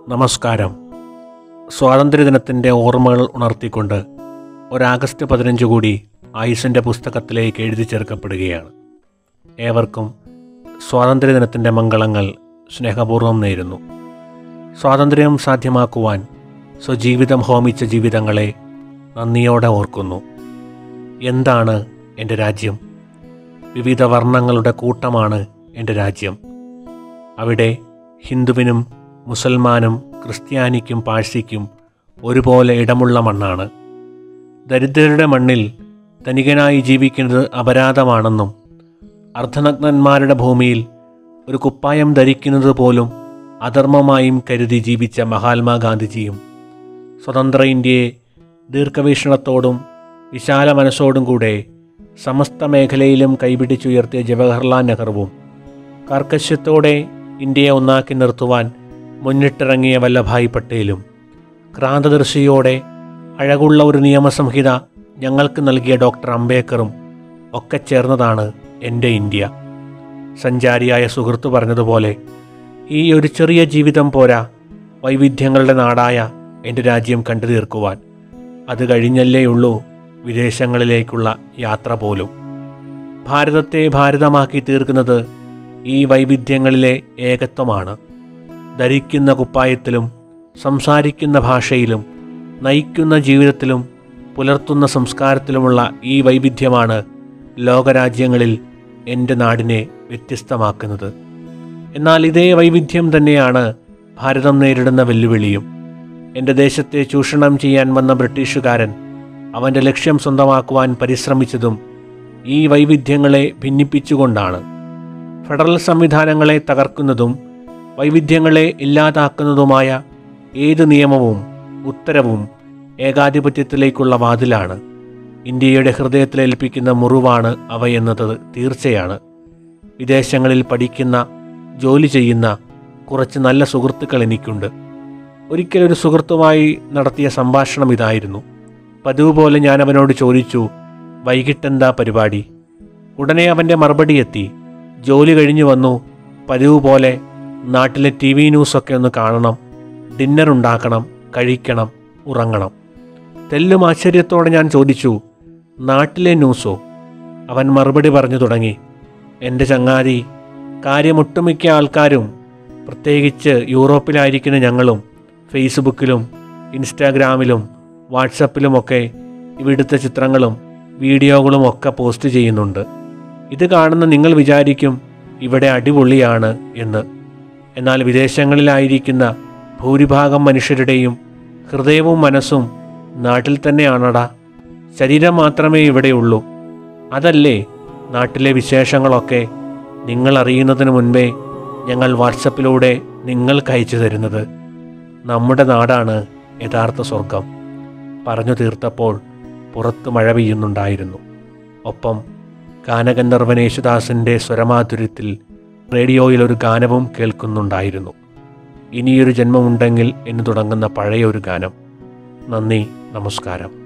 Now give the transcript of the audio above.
നമസ്കാരം സ്വാതന്ത്ര്യദിനത്തിൻ്റെ ഓർമ്മകൾ ഉണർത്തിക്കൊണ്ട് ഒരാഗസ്റ്റ് പതിനഞ്ച് കൂടി ആയുസിൻ്റെ പുസ്തകത്തിലേക്ക് എഴുതി ചേർക്കപ്പെടുകയാണ് ഏവർക്കും സ്വാതന്ത്ര്യദിനത്തിൻ്റെ മംഗളങ്ങൾ സ്നേഹപൂർവ്വം നേരുന്നു സ്വാതന്ത്ര്യം സാധ്യമാക്കുവാൻ സ്വജീവിതം ഹോമിച്ച ജീവിതങ്ങളെ നന്ദിയോടെ ഓർക്കുന്നു എന്താണ് എൻ്റെ രാജ്യം വിവിധ വർണ്ണങ്ങളുടെ കൂട്ടമാണ് എൻ്റെ രാജ്യം അവിടെ ഹിന്ദുവിനും മുസൽമാനും ക്രിസ്ത്യാനിക്കും പാഴ്സിക്കും ഒരുപോലെ ഇടമുള്ള മണ്ണാണ് ദരിദ്രരുടെ മണ്ണിൽ ധനികനായി ജീവിക്കുന്നത് അപരാധമാണെന്നും അർദ്ധനഗ്നന്മാരുടെ ഭൂമിയിൽ ഒരു കുപ്പായം ധരിക്കുന്നത് പോലും അധർമ്മമായും കരുതി ജീവിച്ച മഹാത്മാഗാന്ധിജിയും സ്വതന്ത്ര ഇന്ത്യയെ ദീർഘവീക്ഷണത്തോടും വിശാല മനസ്സോടും കൂടെ സമസ്ത മേഖലയിലും കൈപിടിച്ചുയർത്തിയ ജവഹർലാൽ നെഹ്റുവും കാർക്കശ്യത്തോടെ ഇന്ത്യയെ ഒന്നാക്കി നിർത്തുവാൻ മുന്നിട്ടിറങ്ങിയ വല്ലഭായ് പട്ടേലും ക്രാന്തദർശിയോടെ അഴകുള്ള ഒരു നിയമസംഹിത ഞങ്ങൾക്ക് നൽകിയ ഡോക്ടർ അംബേദ്കറും ഒക്കെ ചേർന്നതാണ് എൻ്റെ ഇന്ത്യ സഞ്ചാരിയായ സുഹൃത്ത് പറഞ്ഞതുപോലെ ഈ ഒരു ചെറിയ ജീവിതം പോരാ വൈവിധ്യങ്ങളുടെ നാടായ എൻ്റെ രാജ്യം കണ്ടു തീർക്കുവാൻ അത് കഴിഞ്ഞല്ലേയുള്ളൂ വിദേശങ്ങളിലേക്കുള്ള യാത്ര പോലും ഭാരതത്തെ ഭാരതമാക്കി തീർക്കുന്നത് ഈ വൈവിധ്യങ്ങളിലെ ഏകത്വമാണ് ധരിക്കുന്ന കുപ്പായത്തിലും സംസാരിക്കുന്ന ഭാഷയിലും നയിക്കുന്ന ജീവിതത്തിലും പുലർത്തുന്ന സംസ്കാരത്തിലുമുള്ള ഈ വൈവിധ്യമാണ് ലോകരാജ്യങ്ങളിൽ എൻ്റെ നാടിനെ വ്യത്യസ്തമാക്കുന്നത് എന്നാൽ ഇതേ വൈവിധ്യം തന്നെയാണ് ഭാരതം നേരിടുന്ന വെല്ലുവിളിയും എൻ്റെ ദേശത്തെ ചൂഷണം ചെയ്യാൻ വന്ന ബ്രിട്ടീഷുകാരൻ അവൻ്റെ ലക്ഷ്യം സ്വന്തമാക്കുവാൻ പരിശ്രമിച്ചതും ഈ വൈവിധ്യങ്ങളെ ഭിന്നിപ്പിച്ചുകൊണ്ടാണ് ഫെഡറൽ സംവിധാനങ്ങളെ തകർക്കുന്നതും വൈവിധ്യങ്ങളെ ഇല്ലാതാക്കുന്നതുമായ ഏത് നിയമവും ഉത്തരവും ഏകാധിപത്യത്തിലേക്കുള്ള വാതിലാണ് ഇന്ത്യയുടെ ഹൃദയത്തിലേൽപ്പിക്കുന്ന മുറിവാണ് അവയെന്നത് തീർച്ചയാണ് വിദേശങ്ങളിൽ പഠിക്കുന്ന ജോലി ചെയ്യുന്ന കുറച്ച് നല്ല സുഹൃത്തുക്കൾ എനിക്കുണ്ട് ഒരിക്കലൊരു സുഹൃത്തുമായി നടത്തിയ സംഭാഷണം ഇതായിരുന്നു പതിവ് പോലെ ഞാൻ അവനോട് ചോദിച്ചു വൈകിട്ടെന്താ പരിപാടി ഉടനെ അവൻ്റെ മറുപടി എത്തി ജോലി കഴിഞ്ഞു വന്നു പതിവ് പോലെ നാട്ടിലെ ടി വി ന്യൂസൊക്കെ ഒന്ന് കാണണം ഡിന്നർ ഉണ്ടാക്കണം കഴിക്കണം ഉറങ്ങണം തെല്ലും ആശ്ചര്യത്തോടെ ഞാൻ ചോദിച്ചു നാട്ടിലെ ന്യൂസോ അവൻ മറുപടി പറഞ്ഞു തുടങ്ങി എൻ്റെ ചങ്ങാതി കാര്യമൊട്ടുമിക്ക ആൾക്കാരും പ്രത്യേകിച്ച് യൂറോപ്പിലായിരിക്കുന്ന ഞങ്ങളും ഫേസ്ബുക്കിലും ഇൻസ്റ്റാഗ്രാമിലും വാട്സപ്പിലുമൊക്കെ ഇവിടുത്തെ ചിത്രങ്ങളും വീഡിയോകളും ഒക്കെ പോസ്റ്റ് ചെയ്യുന്നുണ്ട് ഇത് കാണുന്ന നിങ്ങൾ വിചാരിക്കും ഇവിടെ അടിപൊളിയാണ് എന്ന് എന്നാൽ വിദേശങ്ങളിലായിരിക്കുന്ന ഭൂരിഭാഗം മനുഷ്യരുടെയും ഹൃദയവും മനസ്സും നാട്ടിൽ തന്നെയാണടാ ശരീരം മാത്രമേ ഇവിടെയുള്ളൂ അതല്ലേ നാട്ടിലെ വിശേഷങ്ങളൊക്കെ നിങ്ങൾ അറിയുന്നതിന് മുൻപേ ഞങ്ങൾ വാട്സപ്പിലൂടെ നിങ്ങൾക്ക് അയച്ചു തരുന്നത് നമ്മുടെ നാടാണ് യഥാർത്ഥ സ്വർഗം പറഞ്ഞു തീർത്തപ്പോൾ പുറത്ത് മഴ പെയ്യുന്നുണ്ടായിരുന്നു ഒപ്പം ഗാനഗന്ധർവൻ യേശുദാസിൻ്റെ സ്വരമാധുര്യത്തിൽ റേഡിയോയിൽ ഒരു ഗാനവും കേൾക്കുന്നുണ്ടായിരുന്നു ഇനിയൊരു ജന്മമുണ്ടെങ്കിൽ എന്ന് തുടങ്ങുന്ന പഴയ ഒരു ഗാനം നന്ദി നമസ്കാരം